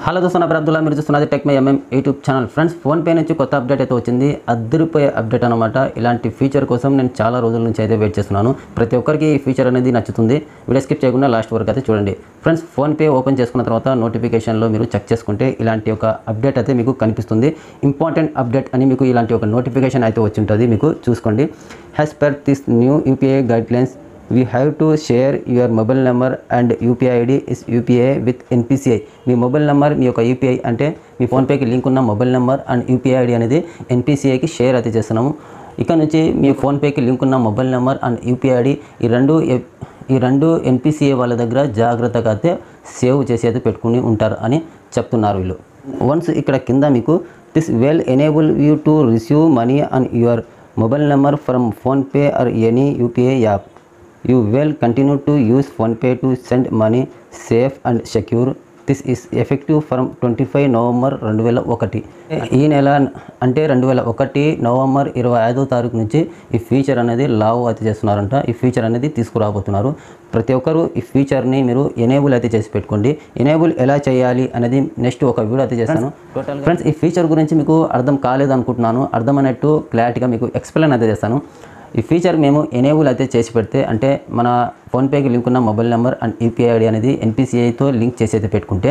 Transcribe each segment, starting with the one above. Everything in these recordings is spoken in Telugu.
హలో దోస్తు నా పేరు అబ్దుల్లా మీరు చూస్తున్నది tech my MM YouTube channel friends PhonePe నుంచి కొత్త అప్డేట్ అయితే వచ్చింది అద్దరిపోయే అప్డేట్ అనమాట ఇలాంటి ఫీచర్ కోసం నేను చాలా రోజుల నుంచి అయితే వెయిట్ చేస్తున్నాను ప్రతి ఒక్కరికి ఈ ఫీచర్ అనేది నచ్చుతుంది వీడియో స్కిప్ చేయకుండా లాస్ట్ వరకు అయితే చూడండి ఫ్రెండ్స్ ఫోన్పే ఓపెన్ చేసుకున్న తర్వాత నోటిఫికేషన్లో మీరు చెక్ చేసుకుంటే ఇలాంటి ఒక అప్డేట్ అయితే మీకు కనిపిస్తుంది ఇంపార్టెంట్ అప్డేట్ అని మీకు ఇలాంటి ఒక నోటిఫికేషన్ అయితే వచ్చి ఉంటుంది మీకు చూసుకోండి as per this new UPI guidelines we have to share your mobile number and UPI ID is UPI with NPCI మీ మొబైల్ నెంబర్ మీ యొక్క యూపీఐ అంటే మీ ఫోన్పేకి లింక్ ఉన్న mobile number and UPI ID అనేది ఎన్పిసిఐకి షేర్ అయితే చేస్తున్నాము ఇక్కడ నుంచి మీ ఫోన్పేకి లింక్ ఉన్న mobile number and UPI ID ఈ రెండు ఎ- ఈ రెండు ఎన్పిసిఐ వాళ్ళ దగ్గర జాగ్రత్తగా అయితే సేవ్ చేసి అయితే పెట్టుకుని ఉంటారు అని చెప్తున్నారు వీళ్ళు వన్స్ ఇక్కడ కింద మీకు this will enable you to receive money on your mobile number from PhonePe or any UPI app you will continue to use PhonePe to send money safe and secure this is effective from twenty five November రెండు వేల ఒకటి ఈ నెల అంటే రెండు వేల ఒకటి నవంబర్ ఇరవై ఐదో తారీఖు నుంచి ఈ ఫీచర్ అనేది లావ్ అయితే చేస్తున్నారంట ఈ ఫీచర్ అనేది తీసుకురాబోతున్నారు ప్రతి ఒక్కరు ఈ ఫీచర్ని మీరు ఎనేబుల్ అయితే చేసి పెట్టుకోండి ఎనేబుల్ ఎలా చేయాలి అనేది నెక్స్ట్ ఒక వీడియో అయితే చేస్తాను టోటల్ ఫ్రెండ్స్ ఈ ఫీచర్ గురించి మీకు అర్థం కాలేదు అనుకుంటున్నాను అర్థమైనట్టు క్లారిటీగా మీకు ఎక్స్ప్లెయిన్ అయితే చేస్తాను ఈ ఫీచర్ మేము ఎనేబుల్ అయితే చేసి పెడితే అంటే మన ఫోన్పేకి లింక్ ఉన్న mobile number and UPI ID అనేది ఎన్పిసిఐతో లింక్ చేసి అయితే పెట్టుకుంటే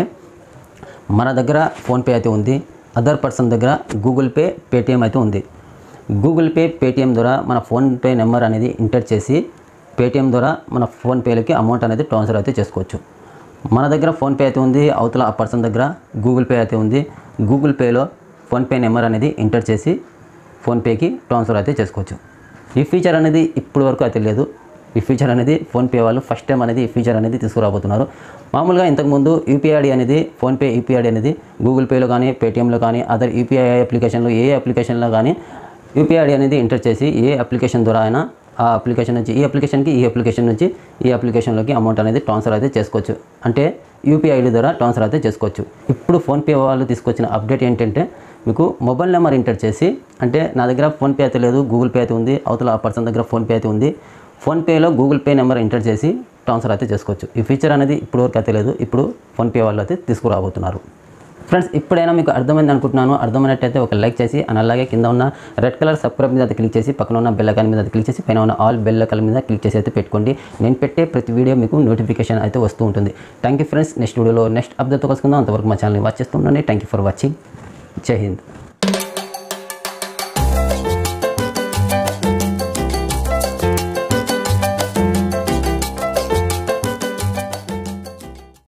మన దగ్గర ఫోన్పే అయితే ఉంది అదర్ పర్సన్ దగ్గర గూగుల్ పే పేటిఎం అయితే ఉంది గూగుల్ పే పేటిఎం ద్వారా మన ఫోన్పే నెంబర్ అనేది ఎంటర్ చేసి పేటిఎం ద్వారా మన ఫోన్పేలకి అమౌంట్ అనేది ట్రాన్స్ఫర్ అయితే చేసుకోవచ్చు మన దగ్గర ఫోన్పే అయితే ఉంది అవతల ఆ పర్సన్ దగ్గర గూగుల్ పే అయితే ఉంది గూగుల్ పేలో ఫోన్పే నెంబర్ అనేది ఎంటర్ చేసి ఫోన్పేకి ట్రాన్స్ఫర్ అయితే చేసుకోవచ్చు ఈ ఫీచర్ అనేది ఇప్పటి వరకు అయితే లేదు ఈ ఫీచర్ అనేది ఫోన్పే వాళ్ళు ఫస్ట్ టైం అనేది ఈ ఫీచర్ అనేది తీసుకురాబోతున్నారు మామూలుగా ఇంతకుముందు యూపీఐ ఐడి అనేది ఫోన్పే యూపీఐ ఐడి అనేది గూగుల్ పేలో కానీ పేటిఎంలో కానీ అదర్ యూపీఐ అప్లికేషన్లో ఏ అప్లికేషన్లో కానీ యూపీఐ ఐడి అనేది ఎంటర్ చేసి ఏ అప్లికేషన్ ద్వారా అయినా ఆ అప్లికేషన్ నుంచి ఈ అప్లికేషన్కి ఈ అప్లికేషన్ నుంచి ఈ అప్లికేషన్లోకి అమౌంట్ అనేది ట్రాన్స్ఫర్ అయితే చేసుకోవచ్చు అంటే యూపీఐ ఐడి ద్వారా ట్రాన్స్ఫర్ అయితే చేసుకోవచ్చు ఇప్పుడు ఫోన్పే వాళ్ళు తీసుకొచ్చిన అప్డేట్ ఏంటంటే మీకు మొబైల్ నెంబర్ ఎంటర్ చేసి అంటే నా దగ్గర ఫోన్పే అయితే లేదు గూగుల్ పే అయితే ఉంది అవతల ఆ పర్సన్ దగ్గర ఫోన్పే అయితే ఉంది ఫోన్పేలో గూగుల్ పే నెంబర్ ఎంటర్ చేసి ట్రాన్స్ఫర్ అయితే చేసుకోవచ్చు ఈ ఫీచర్ అనేది ఇప్పుడు వరకు అయితే లేదు ఇప్పుడు ఫోన్పే వాళ్ళు అయితే తీసుకురాబోతున్నారు ఫ్రెండ్స్ ఇప్పుడైనా మీకు అర్థమైంది అనుకుంటున్నాను అర్థమైనట్టయితే ఒక లైక్ చేసి అండ్ అలాగే కింద ఉన్న రెడ్ కలర్ సబ్స్క్రైబ్ మీద అయితే క్లిక్ చేసి పక్కన ఉన్న బెల్ ఐకాన్ మీద అయితే క్లిక్ చేసి పైన ఉన్న ఆల్ బెల్ ఐకాన్ మీద క్లిక్ చేసి అయితే పెట్టుకోండి నేను పెట్టే ప్రతి వీడియో మీకు నోటిఫికేషన్ అయితే వస్తూ ఉంటుంది థ్యాంక్ యూ ఫ్రెండ్స్ నెక్స్ట్ వీడియోలో నెక్స్ట్ అప్డేట్తో కలుసుకుందాం అంతవరకు మా ఛానల్ని వాచ్ చేస్తుండండి thank you for watching Jai Hind